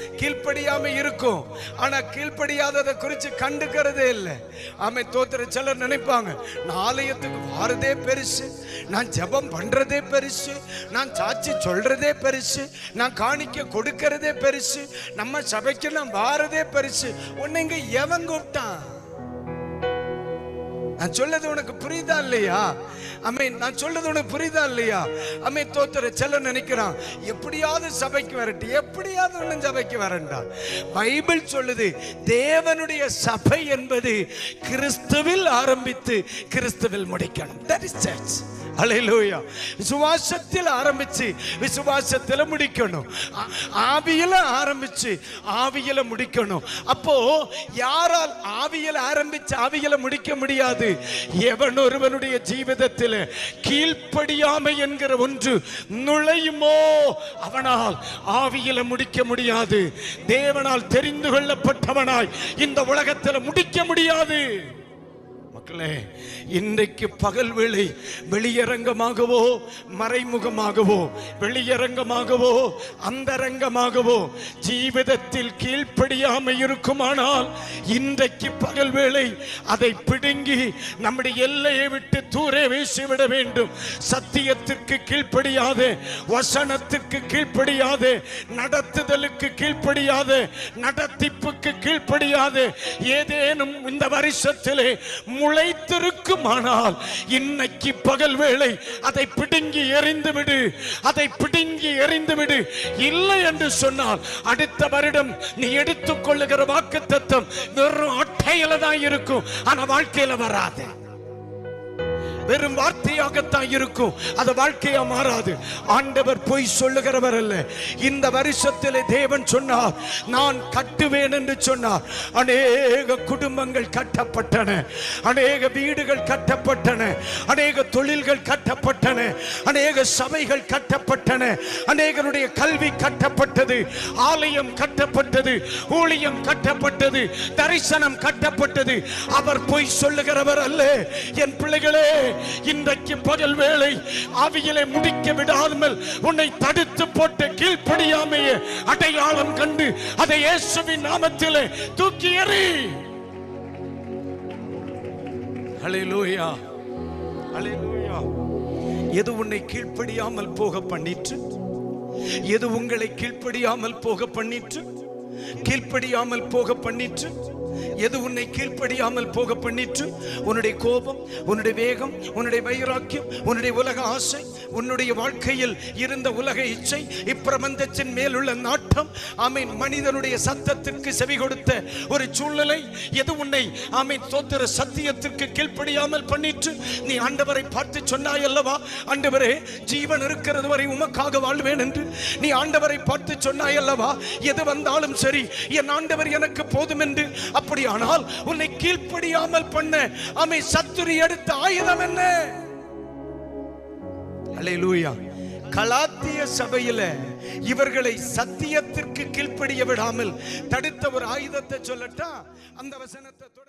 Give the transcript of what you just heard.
கீழ்ப்படியாம இருக்கும் ஆனா கீழ்ப்படியாததை குறித்து கண்டுக்கிறதே இல்லை ஆமை தோத்துற சிலர் நினைப்பாங்க நான் ஆலயத்துக்கு வாரதே பெருசு நான் ஜெபம் பண்றதே பெருசு நான் சாட்சி சொல்றதே பெருசு நான் காணிக்க கொடுக்கறதே பெருசு நம்ம சபைக்கு நான் வாரதே பெருசு உன்னை இங்க எவன் கூப்பிட்டான் நான் சொல்லது உனக்கு புரியுதா இல்லையா அம்மே நான் சொல்லது உனக்கு புரியுதா இல்லையா அம்மே தோத்துற செல்ல நினைக்கிறான் எப்படியாவது சபைக்கு வரட்டு எப்படியாவது ஒன்றும் சபைக்கு வரண்டா பைபிள் சொல்லுது தேவனுடைய சபை என்பது கிறிஸ்துவில் ஆரம்பித்து கிறிஸ்துவில் முடிக்கணும் தட் இஸ் சர்ச் ஹalleluya விசுவாசத்தில் ஆரம்பிச்சு விசுவாசத்தில் முடிக்கணும் ஆ- ஆவியில ஆரம்பிச்சு ஆவியில முடிக்கணும் அப்போ யாரால் ஆவியில ஆரம்பிச்சு ஆவியில முடிக்க முடியாது எவன் ஒருவனுடைய ஜீவிதத்தில் கீழ்ப்படியாமை என்கிற ஒன்று நுழையுமோ அவனால் ஆவியில முடிக்க முடியாது தேவனால் தெரிந்து கொள்ளப்பட்டவனாய் இந்த உலகத்தில் முடிக்க முடியாது மக்களே இன்றைக்கு பகல் வேளை வெளியரங்கமாகவோ மறைமுகமாகவோ வெளியரங்கமாகவோ அந்தரங்கமாகவோ ஜீவிதத்தில் கீழ்ப்படியாமை இருக்குமானால் இன்றைக்கு பகல் வேளை அதை பிடுங்கி நம்முடைய எல்லையை விட்டு தூரே வீசிவிட வேண்டும் சத்தியத்திற்கு கீழ்ப்படியாத வசனத்திற்கு கீழ்ப்படியாத நடத்துதலுக்கு கீழ்ப்படியாத நடத்திப்புக்கு கீழ்ப்படியாத ஏதேனும் இந்த வருஷத்திலே முளைத்திருக்குமானால் இன்னைக்கு பகல் வேளை அதை பிடுங்கி எறிந்து விடு அதை பிடுங்கி எறிந்து விடு இல்லை என்று சொன்னால் அடுத்த வருடம் நீ எடுத்துக்கொள்ளுகிற வாக்கு தத்துவம் வெறும் அட்டையில தான் இருக்கும் ஆனா வாழ்க்கையில வராது வெறும் வார்த்தையாகத்தான் இருக்கும் அது வாழ்க்கையா மாறாது ஆண்டவர் பொய் சொல்லுகிறவர் அல்ல இந்த வருஷத்திலே தேவன் சொன்னார் நான் கட்டுவேன் என்று சொன்னார் அநேக குடும்பங்கள் கட்டப்பட்டன அநேக வீடுகள் கட்டப்பட்டன அநேக தொழில்கள் கட்டப்பட்டன அநேக சபைகள் கட்டப்பட்டன அநேகருடைய கல்வி கட்டப்பட்டது ஆலயம் கட்டப்பட்டது ஊழியம் கட்டப்பட்டது தரிசனம் கட்டப்பட்டது அவர் பொய் சொல்லுகிறவர் அல்ல என் பிள்ளைகளே இன்றைக்கு பகல் வேளை ஆவியிலே முடிக்க விடாமல் உன்னை தடுத்து போட்டு கீழ்ப்படியாமையே அடையாளம் கண்டு அதை இயேசுவின் நாமத்திலே தூக்கி எறி ஹalleluya ஹalleluya எது உன்னை கீழ்ப்படியாமல் போக பண்ணிற்று எது உங்களை கீழ்ப்படியாமல் போக பண்ணிற்று கீழ்ப்படியாமல் போக பண்ணிற்று எது உன்னை கீழ்ப்படியாமல் போக பண்ணிற்று உன்னுடைய கோபம் உன்னுடைய வேகம் உன்னுடைய வைராக்கியம் உன்னுடைய உலக ஆசை உன்னுடைய வாழ்க்கையில் இருந்த உலக இச்சை இப்பிரபஞ்சத்தின் மேலுள்ள நாட்டம் ஆமீன் மனிதனுடைய சத்தத்திற்கு செவி கொடுத்த ஒரு சூழ்நிலை எது உன்னை ஆமீன் தோத்திர சத்தியத்திற்கு கீழ்ப்படியாமல் பண்ணிற்று நீ ஆண்டவரை பார்த்து சொன்னாய் அல்லவா ஆண்டவரே ஜீவன் இருக்கிறது வரை உமக்காக வாழ்வேன் என்று நீ ஆண்டவரை பார்த்து சொன்னாய் அல்லவா எது வந்தாலும் சரி என் ஆண்டவர் எனக்கு போதும் என்று அப்படியானால் உன்னை கீழ்ப்படியாமல் பண்ண அமை சத்துரி எடுத்த ஆயுதம் என்ன அல்லேலூயா கலாத்திய சபையில இவர்களை சத்தியத்திற்கு கீழ்ப்படிய விடாமல் தடுத்த ஒரு ஆயுதத்தை சொல்லட்டா அந்த வசனத்தை தொட-